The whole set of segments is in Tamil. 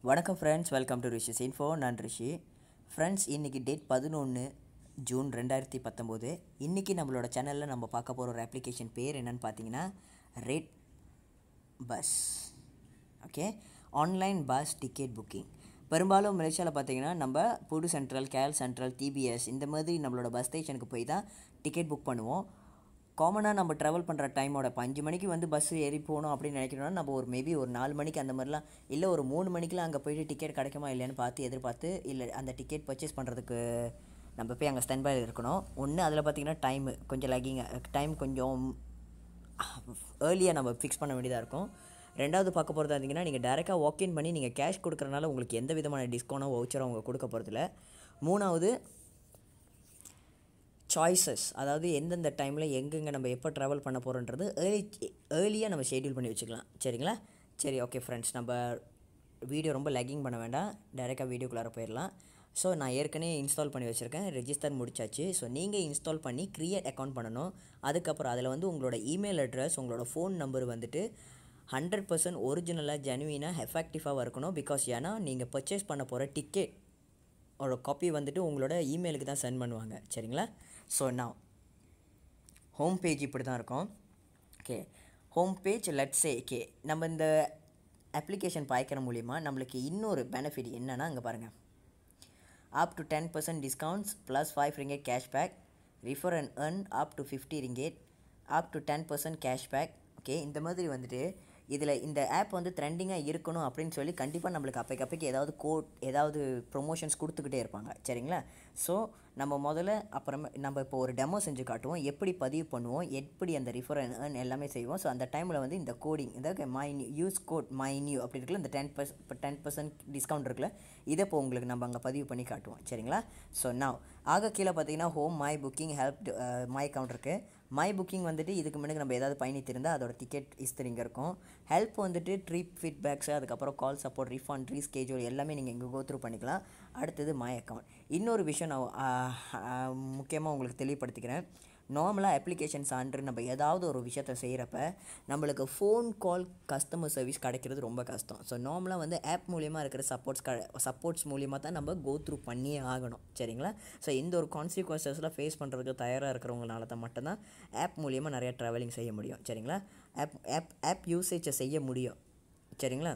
வணக்கம் friends welcome to Rishi's info நான் ரிஷி ஃப்ரெண்ட்ஸ் இன்றைக்கி டேட் பதினொன்று ஜூன் ரெண்டாயிரத்தி பத்தொம்போது இன்றைக்கி நம்மளோட சேனலில் நம்ம பார்க்க போகிற ஒரு அப்ளிகேஷன் பேர் என்னன்னு பார்த்தீங்கன்னா redBus okay online bus ticket booking பெரும்பாலும் மலேசியாவில் பார்த்தீங்கன்னா நம்ம புது சென்ட்ரல் கேல் சென்ட்ரல் டிபிஎஸ் இந்த மாதிரி நம்மளோட பஸ் ஸ்டேஷனுக்கு போய் தான் டிக்கெட் புக் பண்ணுவோம் காமனாக நம்ம ட்ராவல் பண்ணுற டைமோட இப்போ அஞ்சு மணிக்கு வந்து பஸ் ஏறி போகணும் அப்படின்னு நினைக்கிறோம்னா நம்ம ஒரு மேபி ஒரு நாலு மணிக்கு அந்த மாதிரிலாம் இல்லை ஒரு மூணு மணிக்கெலாம் அங்கே போயிட்டு டிக்கெட் கிடைக்குமா இல்லைன்னு பார்த்து எதிர்பார்த்து இல்லை அந்த டிக்கெட் பர்ச்சேஸ் பண்ணுறதுக்கு நம்ம போய் அங்கே ஸ்டாண்ட் பை இருக்கணும் ஒன்று அதில் பார்த்தீங்கன்னா டைமு கொஞ்சம் லக்கிங்க டைம் கொஞ்சம் ஏர்லியாக நம்ம ஃபிக்ஸ் பண்ண வேண்டியதாக இருக்கும் ரெண்டாவது பார்க்க போகிறதா இருந்தீங்கன்னா நீங்கள் டேரெக்டாக வாக்இன் பண்ணி நீங்கள் கேஷ் கொடுக்குறனால உங்களுக்கு எந்த விதமான டிஸ்கவுண்டோ வவுச்சரோ அவங்க கொடுக்க போகிறதில்ல மூணாவது சாய்ஸஸ் அதாவது எந்தெந்த டைமில் எங்கெங்கே நம்ம எப்போ ட்ராவல் பண்ண போகிறோன்றது ஏர்லி ஏர்லியாக நம்ம ஷெட்யூல் பண்ணி வச்சுக்கலாம் சரிங்களா சரி ஓகே ஃப்ரெண்ட்ஸ் நம்ம வீடியோ ரொம்ப லெக்கிங் பண்ண வேண்டாம் டைரெக்டாக வீடியோக்குள்ளார போயிடலாம் ஸோ நான் ஏற்கனவே இன்ஸ்டால் பண்ணி வச்சுருக்கேன் ரெஜிஸ்டர் முடிச்சாச்சு ஸோ நீங்கள் இன்ஸ்டால் பண்ணி க்ரியேட் அக்கௌண்ட் பண்ணணும் அதுக்கப்புறம் அதில் வந்து உங்களோட இமெயில் அட்ரஸ் உங்களோட ஃபோன் நம்பர் வந்துட்டு ஹண்ட்ரட் பர்சன்ட் ஒரிஜினலாக ஜெனுவினாக எஃபெக்டிவாக இருக்கணும் பிகாஸ் ஏன்னா நீங்கள் பர்ச்சேஸ் பண்ண போகிற டிக்கெட் ஒரு காப்பி வந்துட்டு உங்களோட இமெயிலுக்கு தான் சென்ட் பண்ணுவாங்க சரிங்களா ஸோ நான் ஹோம் பேஜ் இப்படி தான் இருக்கும் okay home page let's say okay நம்ம இந்த அப்ளிகேஷன் பாய்க்கிற மூலிமா நம்மளுக்கு இன்னொரு பெனிஃபிட் என்னென்னா அங்கே பாருங்கள் up to ten percent discounts plus five ringgit cashback refer and earn up to fifty ringgit up to ten percent cashback okay இந்த மாதிரி வந்துட்டு இதில் இந்த ஆப் வந்து ட்ரெண்டிங்காக இருக்கணும் அப்படின்னு சொல்லி கண்டிப்பாக நம்மளுக்கு அப்பைக்கு அப்பைக்கு ஏதாவது கோட் ஏதாவது ப்ரொமோஷன்ஸ் கொடுத்துக்கிட்டே இருப்பாங்க சரிங்களா ஸோ நம்ம முதல்ல அப்புறமே நம்ம இப்போ ஒரு டெமோ செஞ்சு காட்டுவோம் எப்படி பதிவு பண்ணுவோம் எப்படி அந்த ரிஃபர் அண்ட் எல்லாமே செய்வோம் ஸோ அந்த டைமில் வந்து இந்த கோடிங் இதாவது my new use code my new அப்படி இருக்குல்ல இந்த டென் பர்ஸ் இப்போ டென் பர்சன்ட் டிஸ்கவுண்ட் இருக்குல்ல இதை இப்போ உங்களுக்கு நம்ம அங்கே பதிவு பண்ணி காட்டுவோம் சரிங்களா ஸோ நான் ஆக கீழே பார்த்தீங்கன்னா home my booking help my account இருக்குது மை புக்கிங் வந்துட்டு இதுக்கு முன்னாடி நம்ம ஏதாவது பயணித்திருந்தால் அதோட டிக்கெட் ஹிஸ்டரி இங்கே இருக்கும் ஹெல்ப் வந்துட்டு ட்ரிப் ஃபீட்பேக்ஸு அதுக்கப்புறம் கால் சப்போர்ட் ரீஃபண்ட் ரீஸ்கேஜுவல் எல்லாமே நீங்கள் இங்கே கோத்ரூ பண்ணிக்கலாம் அடுத்தது மை அக்கௌண்ட் இன்னொரு விஷயம் நான் முக்கியமாக உங்களுக்கு தெளிவுபடுத்திக்கிறேன் நார்மலாக அப்ளிகேஷன் சான்று நம்ம ஏதாவது ஒரு விஷயத்த செய்கிறப்ப நம்மளுக்கு ஃபோன் கால் கஸ்டமர் சர்வீஸ் கிடைக்கிறது ரொம்ப கஷ்டம் ஸோ நார்மலாக வந்து ஆப் மூலியமாக இருக்கிற சப்போர்ட்ஸ் க சப்போர்ட்ஸ் மூலியமாக தான் நம்ம கோ த்ரூ பண்ணியே ஆகணும் சரிங்களா ஸோ இந்த ஒரு கான்சிக்வன்சஸில் ஃபேஸ் பண்ணுறதுக்கு தயாராக இருக்கிறவங்கனால தான் மட்டும்தான் ஆப் மூலியமாக நிறைய ட்ராவலிங் செய்ய முடியும் சரிங்களா ஆப் ஆப் ஆப் யூசேஜை செய்ய முடியும் சரிங்களா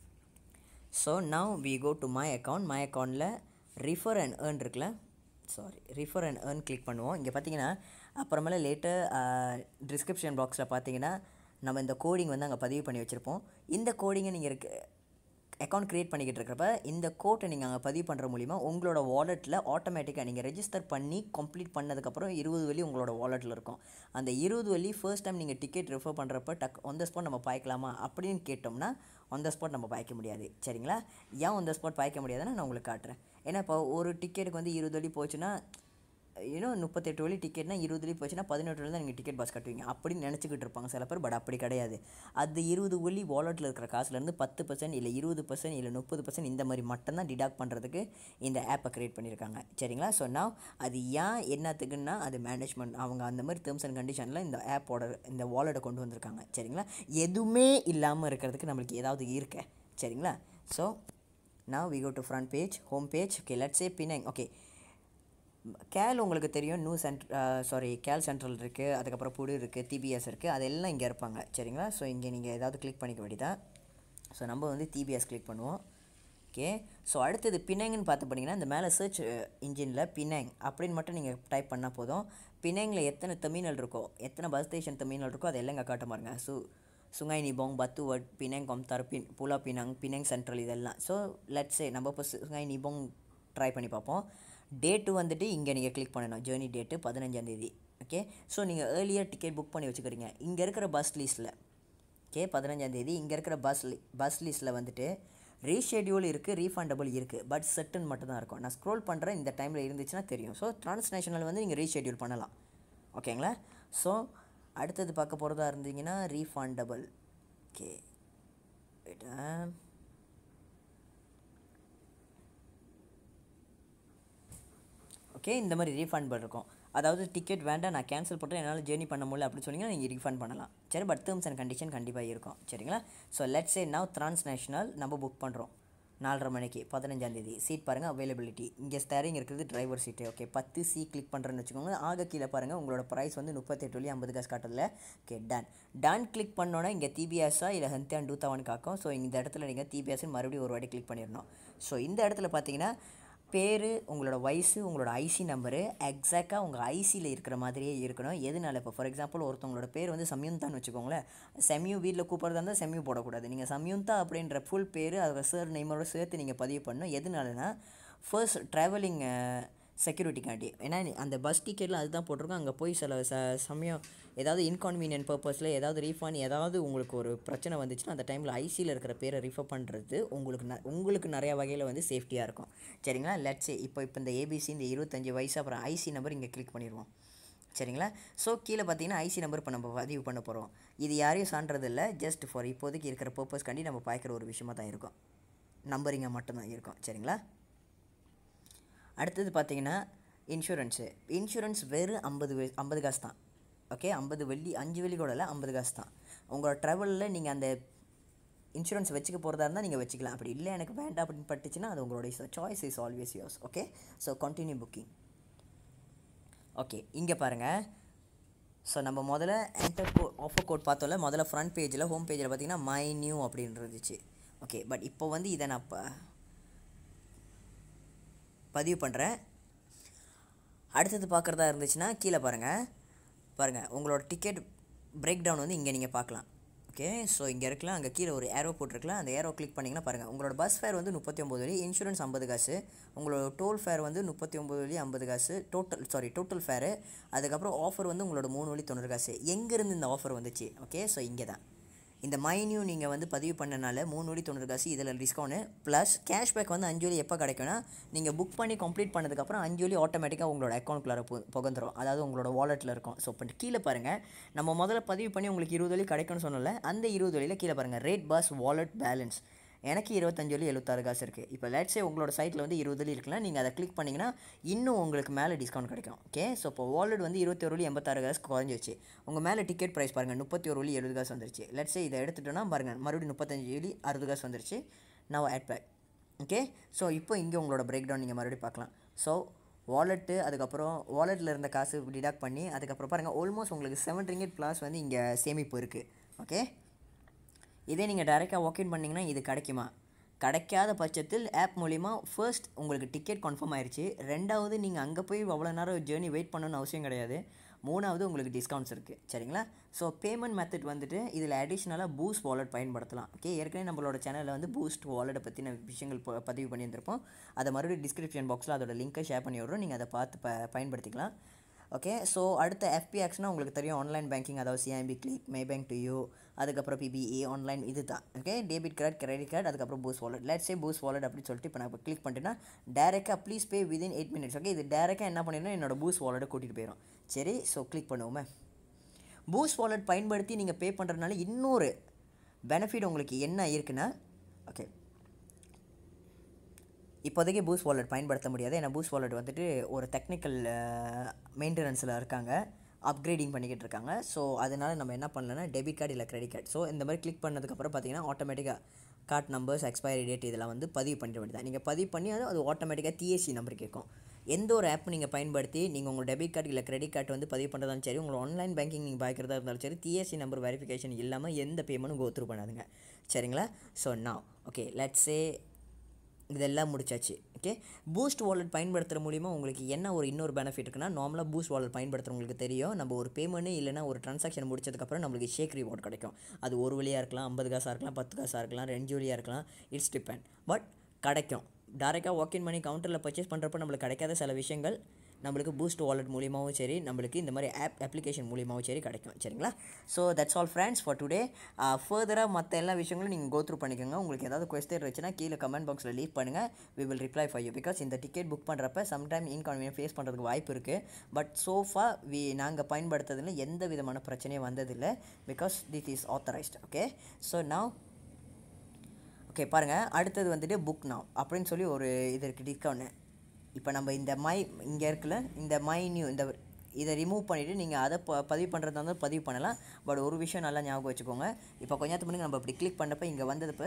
so now we go to my account my அக்கௌண்ட்டில் ரிஃபர் அண்ட் ஏர்ன் இருக்குல்ல sorry refer and earn click பண்ணுவோம் இங்கே பார்த்தீங்கன்னா அப்புறமேல லேட்டர் டிஸ்கிரிப்ஷன் பாக்ஸில் பார்த்தீங்கன்னா நம்ம இந்த கோடிங் வந்து அங்கே பதிவு பண்ணி வச்சுருப்போம் இந்த கோடிங்கை நீங்கள் இருக்க அக்கௌண்ட் க்ரியேட் பண்ணிக்கிட்டு இருக்கிறப்ப இந்த கோட்டை நீங்கள் அங்கே பதிவு பண்ணுற மூலிமா உங்களோட வாலெட்டில் ஆட்டோமேட்டிக்காக நீங்கள் ரெஜிஸ்டர் பண்ணி கம்ப்ளீட் பண்ணதுக்கப்புறம் இருபது வழி உங்களோட வாலெட்டில் இருக்கும் அந்த இருபது வழி ஃபர்ஸ்ட் டைம் நீங்கள் டிக்கெட் ரெஃபர் பண்ணுறப்ப டக் ஆன் த ஸ்பாட் நம்ம பாய்க்கலாமா அப்படின்னு கேட்டோம்னா ஆன் த ஸ்பாட் நம்ம பாய்க்க முடியாது சரிங்களா ஏன் ஆன் த ஸ்பாட் பாய்க்க முடியாதுன்னு நான் உங்களுக்கு காட்டுறேன் ஏன்னா இப்போ ஒரு டிக்கெட்டுக்கு வந்து இருபது வழி போச்சுன்னா இன்னும் முப்பத்தெட்டு வழி டிக்கெட்னா இருபது வழி போச்சுன்னா பதினெட்டு வழி தான் நீங்கள் டிக்கெட் பஸ் கட்டுவீங்க அப்படின்னு நினச்சிக்கிட்டு இருப்பாங்க சில பேர் பட் அப்படி கிடையாது அது இருபது வழி வாலெட்டில் இருக்கிற காசுலேருந்து பத்து பர்சன்ட் இல்லை இருபது பர்சன்ட் இல்லை முப்பது பர்சன்ட் இந்த மாதிரி மட்டும்தான் டிடாக்ட் பண்ணுறதுக்கு இந்த ஆப்பை க்ரியேட் பண்ணியிருக்காங்க சரிங்களா ஸோ நான் அது ஏன் என்னத்துக்குன்னா அது மேனேஜ்மெண்ட் அவங்க அந்த மாதிரி டேர்ம்ஸ் அண்ட் கண்டிஷனில் இந்த ஆப்போட இந்த வாலெட்டை கொண்டு வந்திருக்காங்க சரிங்களா எதுவுமே இல்லாமல் இருக்கிறதுக்கு நம்மளுக்கு ஏதாவது இருக்க சரிங்களா ஸோ நான் we go to front page home page okay let's a Penang okay KL உங்களுக்கு தெரியும் நியூ சென்ட் சாரி கேல் சென்ட்ரல் இருக்குது அதுக்கப்புறம் புடு இருக்குது டிபிஎஸ் இருக்குது அதெல்லாம் இங்கே இருப்பாங்க சரிங்களா ஸோ இங்கே நீங்கள் ஏதாவது கிளிக் பண்ணிக்க வேண்டியதான் ஸோ நம்ம வந்து டிபிஎஸ் கிளிக் பண்ணுவோம் ஓகே ஸோ அடுத்தது பினங்னு பார்த்து பண்ணிங்கன்னா இந்த மேலே சர்ச் இன்ஜினில் பினங் அப்படின்னு மட்டும் நீங்கள் டைப் பண்ணால் போதும் பினங்கில் எத்தனை டெர்மினல் இருக்கோ எத்தனை பஸ் ஸ்டேஷன் டெர்மினல் இருக்கோ அதெல்லாம் இங்கே காட்ட பாருங்க so Sungai Nibong Butterworth Penang Komtar பின் புலா பினங் பினங் சென்ட்ரல் இதெல்லாம் ஸோ லெட்ஸே நம்ம இப்போ சுங்காய் நிபோங் ட்ரை பண்ணி பார்ப்போம் டேட்டு வந்துட்டு இங்கே நீங்கள் கிளிக் பண்ணணும் ஜேர்னி டேட்டு பதினஞ்சாந்தேதி ஓகே ஸோ நீங்கள் ஏர்லியர் டிக்கெட் புக் பண்ணி வச்சுக்கிறீங்க இங்கே இருக்கிற பஸ் லிஸ்ட்டில் ஓகே பதினஞ்சாந்தேதி இங்கே இருக்கிற பஸ் பஸ் லிஸ்ட்டில் வந்துட்டு ரீஷெடியூல் இருக்குது ரீஃபண்டபிள் இருக்குது பட் செட்டுன்னு மட்டும் தான் இருக்கும் நான் ஸ்க்ரோல் பண்ணுறேன் இந்த டைமில் இருந்துச்சுன்னா தெரியும் ஸோ ட்ரான்ஸ்நேஷனல் வந்து நீங்கள் ரீஷெடியூல் பண்ணலாம் ஓகேங்களா ஸோ அடுத்தது பார்க்க போகிறதா இருந்தீங்கன்னா ரீஃபண்டபிள் ஓகே ஓகே இந்த மாதிரி ரீஃபண்ட் இருக்கும் அதாவது டிக்கெட் வேண்டாம் நான் கேன்சல் பண்ணுறேன் என்னால் ஜேர்னி பண்ண முடியல அப்படின்னு சொன்னீங்கன்னா நீங்கள் ரீஃபண்ட் பண்ணலாம் சரி பட் டேர்ம்ஸ் அண்ட் கண்டிஷன் கண்டிப்பாக இருக்கும் சரிங்களா so let's a now transnational நம்ம புக் பண்ணுறோம் நாலரை மணிக்கு பதினஞ்சாந்தேதி சீட் பாருங்கள் அவைலபிலிட்டி இங்கே ஸ்டேரிங் இருக்கிறது டிரைவர் சீட்டு ஓகே பத்து சி கிளிக் பண்ணுறேன்னு வச்சுக்கோங்க ஆக கீழே பாருங்கள் உங்களோட ப்ரைஸ் வந்து முப்பத்தெட்டு வழி ஐம்பது காசு காட்டுறதுல ஓகே டன் டன் கிளிக் பண்ணோன்னே இங்கே டிபிஎஸ்ஸா இல்லை ஹென்த்யான் டூ தவன் காக்கும் ஸோ இந்த இடத்துல நீங்கள் டிபிஎஸ்ன்னு மறுபடியும் ஒரு வாட்டி கிளிக் பண்ணிடணும் ஸோ இந்த இடத்துல பார்த்தீங்கன்னா பேர் உங்களோட வயசு உங்களோட ஐசி நம்பரு எக்ஸாக்டாக உங்கள் ஐசியில் இருக்கிற மாதிரியே இருக்கணும் எதனால இப்போ ஃபார் எக்ஸாம்பிள் ஒருத்தவங்களோட பேர் வந்து சம்யுந்தான்னு வச்சுக்கோங்களேன் செம்யூ வீட்டில் கூப்பிட்றதா இருந்தால் செம்யூ போடக்கூடாது நீங்கள் சம்யுந்தா அப்படின்ற ஃபுல் பேர் அதை சார் நெய்மரோட சேர்த்து நீங்கள் பதிவு பண்ணணும் எதனாலனா ஃபர்ஸ்ட் ட்ராவலிங் செக்யூரிட்டிக்காண்டி ஏன்னா நீ- அந்த பஸ் டிக்கெட்டில் அதுதான் போட்டிருக்கோம் அங்கே போய் சில ச சமயம் ஏதாவது இன்கான்வீனியன்ட் பர்பஸில் ஏதாவது ரீஃபண்ட் ஏதாவது உங்களுக்கு ஒரு பிரச்சனை வந்துச்சுன்னா அந்த டைமில் ஐசியில் இருக்கிற பேரை ரிஃபர் பண்ணுறது உங்களுக்கு ந உங்களுக்கு நிறையா வகையில் வந்து சேஃப்டியாக இருக்கும் சரிங்களா லெட்ஸே இப்போ இப்போ இந்த ஏபிசி இந்த இருபத்தஞ்சி வயசு அப்புறம் ஐசி நம்பர் இங்கே கிளிக் பண்ணிடுவோம் சரிங்களா ஸோ கீழே பார்த்தீங்கன்னா ஐசி நம்பர் இப்போ நம்ம பதிவு பண்ண போகிறோம் இது யாரையும் சான்றது இல்லை ஜஸ்ட் ஃபார் இப்போதைக்கு இருக்கிற பர்பஸ்க்காண்டி நம்ம பார்க்குற ஒரு விஷயமா தான் இருக்கும் நம்பரிங்காக மட்டும்தான் இருக்கும் சரிங்களா அடுத்தது பார்த்தீங்கன்னா இன்சூரன்ஸு இன்சூரன்ஸ் வெறும் ஐம்பது ஐம்பது காசு தான் ஓகே ஐம்பது வெள்ளி அஞ்சு வெள்ளி கூட இல்லை ஐம்பது காசு தான் உங்களோட ட்ராவலில் நீங்கள் அந்த இன்சூரன்ஸ் வச்சுக்க போகிறதா இருந்தால் நீங்கள் வச்சுக்கலாம் அப்படி இல்லை எனக்கு வேண்டாம் அப்படின்னு பட்டுச்சுன்னா அது உங்களோட choice is always yours okay so continue booking okay இங்கே பாருங்கள் ஸோ நம்ம முதல்ல என்டர் கோ ஆஃபர் கோட் பார்த்தோம்ல முதல்ல ஃப்ரண்ட் பேஜில் ஹோம் பேஜில் பார்த்தீங்கன்னா மை நியூ அப்படின்னு இருந்துச்சு ஓகே பட் இப்போ வந்து இதை நான் ப பதிவு பண்ணுறேன் அடுத்தது பார்க்குறதா இருந்துச்சுன்னா கீழே பாருங்கள் பாருங்கள் உங்களோட டிக்கெட் பிரேக் டவுன் வந்து இங்கே நீங்கள் பார்க்கலாம் ஓகே ஸோ இங்கே இருக்கலாம் அங்கே கீழே ஒரு ஏரோ போட்டிருக்கலாம் அந்த ஏரோ கிளிக் பண்ணிங்கன்னா பாருங்கள் உங்களோட பஸ் ஃபேர் வந்து முப்பத்தி ஒம்பது வழி இன்சூரன்ஸ் ஐம்பது காசு உங்களோட டோல் ஃபேர் வந்து முப்பத்தி ஒம்பது வழி ஐம்பது காசு டோட்டல் சாரி டோட்டல் ஃபேரு அதுக்கப்புறம் ஆஃபர் வந்து உங்களோட மூணு வழி தொண்ணூறு காசு எங்கேருந்து இந்த ஆஃபர் வந்துச்சு ஓகே ஸோ இங்கே தான் இந்த மைனியூ நீங்கள் வந்து பதிவு பண்ணனால மூணு வழி தொண்ணூறு காசு இதில் டிஸ்கவுண்ட் ப்ளஸ் கேஷ்பேக் வந்து அஞ்சு வழி எப்போ கிடைக்கும்னா நீங்கள் புக் பண்ணி கம்ப்ளீட் பண்ணதுக்கப்புறம் அஞ்சு வழி ஆட்டோமேட்டிக்காக உங்களோட அக்கௌண்ட்குள்ளார பு புகந்துரும் அதாவது உங்களோட வாலெட்டில் இருக்கும் ஸோ இப்போ கீழே பாருங்கள் நம்ம முதல்ல பதிவு பண்ணி உங்களுக்கு இருபது வழி கிடைக்கும்னு சொன்னல அந்த இருபது வழியில் கீழே பாருங்கள் ரேட் பஸ் வாலெட் பேலன்ஸ் எனக்கு இருபத்தஞ்சு வழி எழுபத்தாறு காசு இருக்குது இப்போ லேட்ஸே உங்களோட சைட்டில் வந்து இருபது வழி இருக்குல்ல நீங்கள் அதை கிளிக் பண்ணிங்கன்னா இன்னும் உங்களுக்கு மேலே டிஸ்கவுண்ட் கிடைக்கும் ஓகே ஸோ இப்போ வாலெட் வந்து இருபத்தி ஒரு வழி எண்பத்தாறு காசு குறைஞ்சிச்சு உங்கள் மேலே டிக்கெட் ப்ரைஸ் பாருங்கள் முப்பத்தி ஒரு வழி எழுபது காசு வந்துருச்சு லெட்ஸே இதை எடுத்துட்டோன்னா பாருங்கள் மறுபடியும் முப்பத்தஞ்சு வழி அறுபது காசு வந்துருச்சு now add back okay so இப்போ இங்கே உங்களோட பிரேக் டவுன் நீங்கள் மறுபடியும் பார்க்கலாம் ஸோ வாலெட்டு அதுக்கப்புறம் வாலெட்டில் இருந்த காசு டிடாக்ட் பண்ணி அதுக்கப்புறம் பாருங்கள் ஆல்மோஸ்ட் உங்களுக்கு செவன் ரிங்கெட் ப்ளஸ் வந்து இங்கே சேமிப்பு இருக்குது ஓகே இதே நீங்கள் டைரெக்டாக வாக்இன் பண்ணிங்கன்னா இது கிடைக்குமா கிடைக்காத பட்சத்தில் ஆப் மூலிமா ஃபர்ஸ்ட் உங்களுக்கு டிக்கெட் கன்ஃபார்ம் ஆயிருச்சு ரெண்டாவது நீங்கள் அங்கே போய் அவ்வளோ நேரம் ஜேர்னி வெயிட் பண்ணணும்னு அவசியம் கிடையாது மூணாவது உங்களுக்கு டிஸ்கவுண்ட்ஸ் இருக்குது சரிங்களா ஸோ பேமெண்ட் மெத்தட் வந்துட்டு இதில் அடிஷ்னலாக பூஸ்ட் வாலெட் பயன்படுத்தலாம் ஓகே ஏற்கனவே நம்மளோட சேனலில் வந்து பூஸ்ட் வாலெட்டை பற்றின விஷயங்கள் ப- பதிவு பண்ணியிருந்திருப்போம் அதை மறுபடியும் டிஸ்கிரிப்ஷன் பாக்ஸில் அதோட லிங்க்கை ஷேர் பண்ணி விட்றோம் நீங்கள் அதை பார்த்து ப பயன்படுத்திக்கலாம் ஓகே ஸோ அடுத்த எஃபிஎக்ஸ்னால் உங்களுக்கு தெரியும் ஆன்லைன் பேங்கிங் அதாவது CIMB click Maybank2u அதுக்கப்புறம் பிபிஇ ஆன்லைன் இது தான் okay debit card credit card அதுக்கப்புறம் Boost wallet let's say Boost wallet அப்படின்னு சொல்லிட்டு இப்போ நான் இப்போ கிளிக் பண்ணிட்டேன்னா டேரெக்டாக please pay within eight minutes okay இது டேரெக்டாக என்ன பண்ணிடணும் என்னோட பூஸ் வாலெட்டை கூட்டிகிட்டு போயிடும் சரி ஸோ கிளிக் பண்ணுவோமே பூஸ் வாலெட் பயன்படுத்தி நீங்கள் பே பண்ணுறதுனால இன்னொரு பெனிஃபிட் உங்களுக்கு என்ன இருக்குன்னா ஓகே இப்போதைக்கு பூஸ் வாலெட் பயன்படுத்த முடியாது ஏன்னா பூஸ் வாலெட் வந்துட்டு ஒரு டெக்னிக்கல் மெயின்டெனன்ஸில் இருக்காங்க அப்கிரேடிங் பண்ணிக்கிட்டு இருக்காங்க ஸோ அதனால நம்ம என்ன பண்ணலன்னா டெபிட் கார்டு இல்லை கிரெடிட் கார்டு ஸோ இந்த மாதிரி கிளிக் பண்ணதுக்கப்புறம் பார்த்தீங்கன்னா ஆட்டோமேட்டிக்காக கார்டு நம்பர்ஸ் எக்ஸ்பைரி டேட் இதெல்லாம் வந்து பதிவு பண்ணிட வேண்டியது நீங்கள் பதிவு பண்ணி அது அது ஆட்டோமேட்டிக்காக டிஎஸ்சி நம்பர் கேட்கும் எந்த ஒரு ஆப் நீங்கள் பயன்படுத்தி நீங்கள் உங்கள் டெபிட் கார்டு இல்லை கிரெடிட் கார்டு வந்து பதிவு பண்ணுறதாலும் சரி உங்களோட ஆன்லைன் பேங்கிங் நீங்கள் பார்க்குறதா இருந்தாலும் சரி டிஎஸ்சி நம்பர் வெரிஃபிகேஷன் இல்லாமல் எந்த பேமெண்ட்டும் கோத்ரூ பண்ணாதுங்க சரிங்களா ஸோ நான் ஓகே லெட்ஸே இதெல்லாம் முடிச்சாச்சு ஓகே பூஸ்ட் வாலெட் பயன்படுத்துகிற மூலிமா உங்களுக்கு என்ன ஒரு இன்னொரு பெனிஃபிட் இருக்குன்னா நார்மலாக பூஸ்ட் வாலெட் பயன்படுத்துறவங்களுக்கு தெரியும் நம்ம ஒரு பேமெண்ட்டு இல்லைனா ஒரு ட்ரான்சாக்ஷன் முடிச்சதுக்கப்புறம் நம்மளுக்கு ஷேக் ரிவார்ட் கிடைக்கும் அது ஒரு வழியாக இருக்கலாம் ஐம்பது காசாக இருக்கலாம் பத்து காசாக இருக்கலாம் ரெண்டு வழியாக இருக்கலாம் இட்ஸ் டிபெண்ட் பட் கிடைக்கும் டேரெக்டாக வாக்கின் பண்ணி கவுண்டரில் பர்ச்சேஸ் பண்ணுறப்ப நம்மளுக்கு கிடைக்காத சில விஷயங்கள் நம்மளுக்கு பூஸ்ட் வாலெட் மூலியமாகவும் சரி நம்மளுக்கு இந்த மாதிரி ஆப் அப்ளிகேஷன் மூலியமாகவும் சரி கிடைக்கும் சரிங்களா so that's all friends for today ஃபர்தராக மற்ற எல்லா விஷயங்களும் நீங்கள் கோ த்ரூ பண்ணிக்கோங்க உங்களுக்கு ஏதாவது கொஸ்டின் இருந்துச்சுன்னா கீழே கமெண்ட் பாக்ஸில் லீவ் பண்ணுங்கள் we will reply for you because இந்த டிக்கெட் புக் பண்ணுறப்ப சம்டைம் இன்கான்வீனியன் ஃபேஸ் பண்ணுறதுக்கு வாய்ப்பு இருக்குது பட் சோஃபா வி நாங்கள் பயன்படுத்துறதுல எந்த விதமான பிரச்சனையும் வந்ததில்லை because it is authorised okay so now okay பாருங்கள் அடுத்தது வந்துட்டு புக் now அப்படின்னு சொல்லி ஒரு இது இருக்குது டிஸ்கவுண்ட் இப்போ நம்ம இந்த மை இங்கே இருக்குல்ல இந்த மை நியூ இந்த இதை ரிமூவ் பண்ணிவிட்டு நீங்கள் அதை ப பதிவு பண்ணுறதா இருந்தால் பதிவு பண்ணலாம் பட் ஒரு விஷயம் நல்லா ஞாபகம் வச்சுக்கோங்க இப்போ கொஞ்ச நேரத்துக்கு முன்னாடி நம்ம இப்படி கிளிக் பண்ணப்போ இங்கே வந்ததுப்போ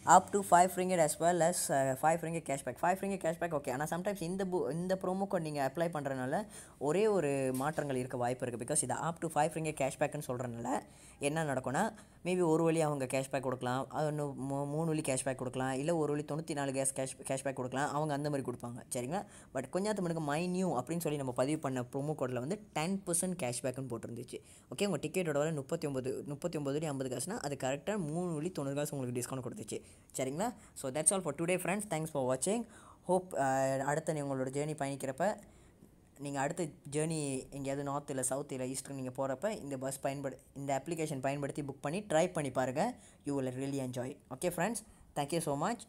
up to five ringgit as well as five ringgit cashback five ringgit cashback okay ஆனால் சம்டைம்ஸ் இந்த பு இந்த ப்ரோமோ கோட் நீங்கள் அப்ளை பண்ணுறதுனால ஒரே ஒரு மாற்றங்கள் இருக்க வாய்ப்பு இருக்குது பிகாஸ் இது அப் டு ஃபைவ் ரிங்கட் கேஷ்பேக்னு சொல்கிறனால என்ன நடக்கும்னா மேபி ஒரு வழி அவங்க கேஷ்பேக் கொடுக்கலாம் அது இன்னும் மூ- மூணு வழி கேஷ்பேக் கொடுக்கலாம் இல்லை ஒரு வழி தொண்ணூற்றி நாலு கேஸ் கேஷ் கேஷ்பேக் கொடுக்கலாம் அவங்க அந்த மாதிரி கொடுப்பாங்க சரிங்களா பட் கொஞ்சம் மணிக்கு மை நியூ அப்படின்னு சொல்லி நம்ம பதிவு பண்ண ப்ரோமோ கோடில் வந்து டென் பர்சன்ட் கேஷ்பேக்னு போட்டிருந்துச்சு ஓகே உங்கள் டிக்கெட்டோட விலை முப்பத்தி ஒம்பது முப்பத்தி ஒம்பது வழி ஐம்பது காசுனா அது கரெக்டாக மூணு வழி தொண்ணூறு காசு உங்களுக்கு டிஸ்கவுண்ட் கொடுத்துச்சு சரிங்களா so that's all for today friends thanks for வாட்சிங் ஹோப் அடுத்த நீ உங்களோட ஜேர்னி பயணிக்கிறப்ப நீங்கள் அடுத்த ஜேர்னி எங்கேயாவது நார்த் இல்லை சவுத் இல்லை ஈஸ்ட் நீங்கள் போகிறப்ப இந்த பஸ் பயன்படு இந்த அப்ளிகேஷன் பயன்படுத்தி புக் பண்ணி ட்ரை பண்ணி பாருங்கள் you will really enjoy okay friends thank you so much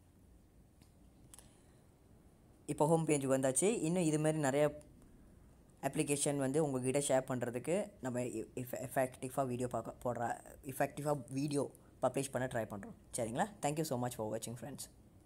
இப்போ ஹோம் பேஜுக்கு வந்தாச்சு இன்னும் இது மாதிரி நிறைய அப்ளிகேஷன் வந்து உங்ககிட்ட ஷேர் பண்ணுறதுக்கு நம்ம எஃபெக்டிவாக வீடியோ பார்க்க போடுற எஃபெக்டிவாக வீடியோ பப்ளிஷ் பண்ண ட்ரை பண்ணுறோம் சரிங்களா தேங்க்யூ ஸோ மச் ஃபார் வாட்சிங் ஃப்ரெண்ட்ஸ்